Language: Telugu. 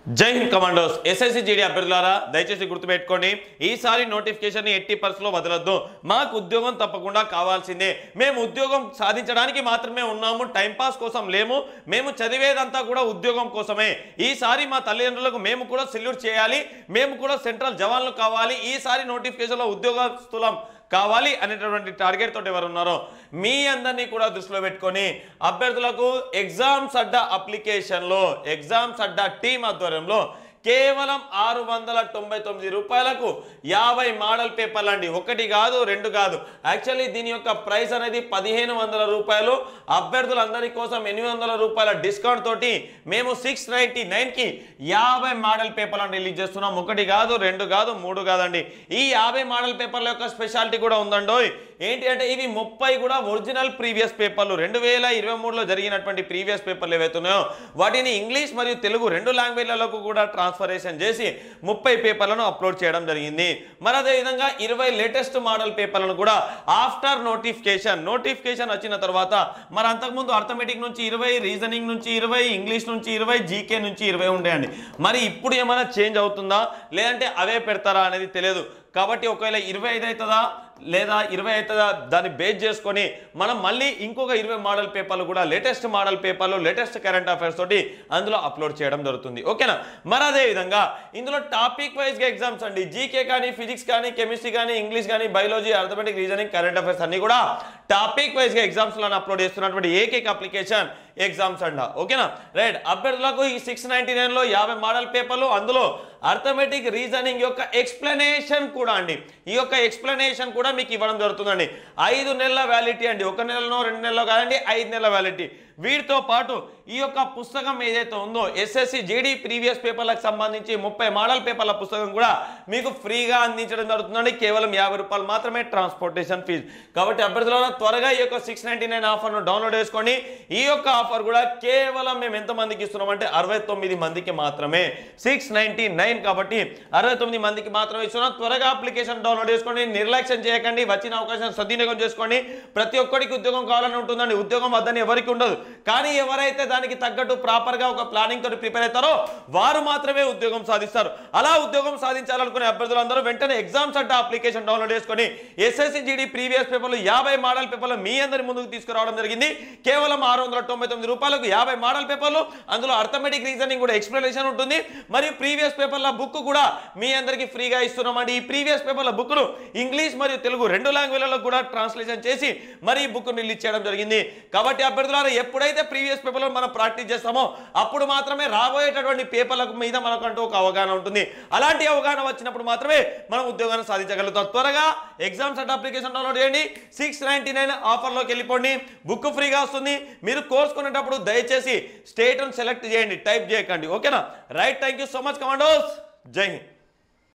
జై హింద్ కమాండోస్ ఎస్ఎస్సి జీడీ అభ్యర్థులారా దయచేసి గుర్తుపెట్టుకోండి ఈసారి నోటిఫికేషన్ ఎట్టి పరిస్థితుల్లో వదలొద్దు మాకు ఉద్యోగం తప్పకుండా కావాల్సిందే మేము ఉద్యోగం సాధించడానికి మాత్రమే ఉన్నాము టైంపాస్ కోసం లేము మేము చదివేదంతా కూడా ఉద్యోగం కోసమే ఈసారి మా తల్లిదండ్రులకు మేము కూడా సెల్యూట్ చేయాలి మేము కూడా సెంట్రల్ జవాన్లు కావాలి ఈసారి నోటిఫికేషన్లో ఉద్యోగస్తులం కావాలి అనేటటువంటి టార్గెట్ తోటి ఎవరు ఉన్నారో మీ అందరినీ కూడా దృష్టిలో పెట్టుకొని అభ్యర్థులకు ఎగ్జామ్స్ అడ్డా అప్లికేషన్లో ఎగ్జామ్స్ అడ్డా టీం ఆధ్వర్యంలో కేవలం ఆరు వందల తొంభై తొమ్మిది రూపాయలకు యాభై మోడల్ పేపర్లు అండి ఒకటి కాదు రెండు కాదు యాక్చువల్లీ దీని యొక్క ప్రైస్ అనేది పదిహేను వందల రూపాయలు అభ్యర్థులందరి కోసం ఎనిమిది వందల రూపాయల డిస్కౌంట్ తోటి మేము సిక్స్ నైంటీ నైన్కి యాభై మోడల్ పేపర్లను రిలీజ్ చేస్తున్నాం ఒకటి కాదు రెండు కాదు మూడు కాదండి ఈ యాభై మోడల్ పేపర్ల యొక్క స్పెషాలిటీ కూడా ఉందండో ఏంటి అంటే ఇవి ముప్పై కూడా ఒరిజినల్ ప్రీవియస్ పేపర్లు రెండు వేల ఇరవై మూడులో జరిగినటువంటి ప్రీవియస్ పేపర్లు ఏవైతున్నాయో వాటిని ఇంగ్లీష్ మరియు తెలుగు రెండు లాంగ్వేజ్లకు కూడా ట్రాన్స్ఫరేషన్ చేసి ముప్పై పేపర్లను అప్లోడ్ చేయడం జరిగింది మరి అదేవిధంగా ఇరవై లేటెస్ట్ మోడల్ పేపర్లను కూడా ఆఫ్టర్ నోటిఫికేషన్ నోటిఫికేషన్ వచ్చిన తర్వాత మరి అంతకుముందు అర్థమెటిక్ నుంచి ఇరవై రీజనింగ్ నుంచి ఇరవై ఇంగ్లీష్ నుంచి ఇరవై జీకే నుంచి ఇరవై ఉండేయండి మరి ఇప్పుడు ఏమైనా చేంజ్ అవుతుందా లేదంటే అవే పెడతారా అనేది తెలియదు కాబట్టి ఒకవేళ ఇరవై ఐదు అవుతుందా లేదా ఇరవై అవుతుందా దాన్ని బేస్ చేసుకొని మనం మళ్ళీ ఇంకొక ఇరవై మోడల్ పేపర్లు కూడా లేటెస్ట్ మోడల్ పేపర్లు లేటెస్ట్ కరెంట్ అఫైర్స్ తోటి అందులో అప్లోడ్ చేయడం జరుగుతుంది ఓకేనా మరి అదే విధంగా ఇందులో టాపిక్ వైజ్గా ఎగ్జామ్స్ అండి జీకే కానీ ఫిజిక్స్ కానీ కెమిస్ట్రీ కానీ ఇంగ్లీష్ కానీ biology arithmetic reasoning current affairs అన్ని కూడా టాపిక్ వైజ్గా ఎగ్జామ్స్లో అప్లోడ్ చేస్తున్నటువంటి ఏకైక అప్లికేషన్ ఎగ్జామ్స్ అండ ఓకేనా రైట్ అభ్యర్థులకు ఈ సిక్స్ నైన్టీ నైన్లో యాభై మోడల్ పేపర్లు అందులో అర్థమెటిక్ రీజనింగ్ యొక్క ఎక్స్ప్లెనేషన్ కూడా అండి ఈ యొక్క ఎక్స్ప్లెనేషన్ కూడా మీకు ఇవ్వడం జరుగుతుందండి ఐదు నెలల వ్యాలిటీ అండి ఒక నెలలో రెండు నెలలో కాదండి ఐదు నెలల వ్యాలిటీ వీటితో పాటు ఈ యొక్క పుస్తకం ఏదైతే ఉందో ఎస్ఎస్సి జీడీ ప్రీవియస్ పేపర్లకు సంబంధించి ముప్పై మోడల్ పేపర్ల పుస్తకం కూడా మీకు ఫ్రీగా అందించడం జరుగుతుందండి కేవలం యాభై రూపాయలు మాత్రమే ట్రాన్స్పోర్టేషన్ ఫీజు కాబట్టి అభ్యర్థుల త్వరగా ఈ యొక్క సిక్స్ నైన్టీ నైన్ ఆఫర్ను డౌన్లోడ్ చేసుకోండి ఈ యొక్క ఆఫర్ కూడా కేవలం మేము ఎంతమందికి ఇస్తున్నామంటే అరవై తొమ్మిది మందికి మాత్రమే సిక్స్ నైన్టీ నైన్ కాబట్టి అరవై తొమ్మిది మందికి మాత్రమే ఇస్తున్నాం త్వరగా అప్లికేషన్ డౌన్లోడ్ చేసుకోండి నిర్లక్ష్యం చేయకండి వచ్చిన అవకాశం సద్వినియోగం చేసుకోండి ప్రతి ఒక్కరికి ఉద్యోగం కావాలని ఉంటుందండి ఉద్యోగం వద్దని ఎవరికి ఉండదు కానీ ఎవరైతే దానికి తగ్గట్టు ప్రాపర్గా ఒక ప్లానింగ్ తోటి ప్రిపేర్ అవుతారో వారు మాత్రమే ఉద్యోగం సాధిస్తారు అలా ఉద్యోగం సాధించాలనుకునే అభ్యర్థులందరూ వెంటనే ఎగ్జామ్స్ అంటే అప్లికేషన్ డౌన్లోడ్ చేసుకొని ఎస్ఎస్సి జీడీ ప్రీవియస్ పేపర్లు యాభై మోడల్ పేపర్లు మీ అందరి ముందుకు తీసుకురావడం జరిగింది కేవలం ఆరు వందల తొంభై తొమ్మిది రూపాయలకు యాభై మోడల్ పేపర్లు అందులో అర్థమెటిక్ రీజనింగ్ కూడా ఎక్స్ప్లెనేషన్ ఉంటుంది మరియు ప్రీవియస్ పేపర్ల బుక్ కూడా మీ అందరికీ ఫ్రీగా ఇస్తున్నామండి ఈ ప్రీవియస్ పేపర్ల బుక్ను ఇంగ్లీష్ మరియు తెలుగు రెండు లాంగ్వేజ్లలో కూడా ట్రాన్స్లేషన్ చేసి మరి ఈ బుక్ రిలీజ్ చేయడం జరిగింది కాబట్టి అభ్యర్థులారా ఎప్పుడైతే ప్రీవియస్ పేపర్లో మనం ప్రాక్టీస్ చేస్తామో అప్పుడు మాత్రమే రాబోయేటటువంటి పేపర్ల మీద మనకంటూ ఒక అవగాహన ఉంటుంది అలాంటి అవగాహన వచ్చినప్పుడు మాత్రమే మనం ఉద్యోగాన్ని సాధించగలుగుతాం త్వరగా ఎగ్జామ్స్ అండ్ అప్లికేషన్ డౌన్లోడ్ చేయండి సిక్స్ నైన్టీ నైన్ ఆఫర్లోకి వెళ్ళిపోండి బుక్ ఫ్రీగా వస్తుంది మీరు కోర్స్ కొనేటప్పుడు దయచేసి స్టేట్ను సెలెక్ట్ చేయండి టైప్ చేయకండి ఓకేనా right thank you so much commandos Jai Hind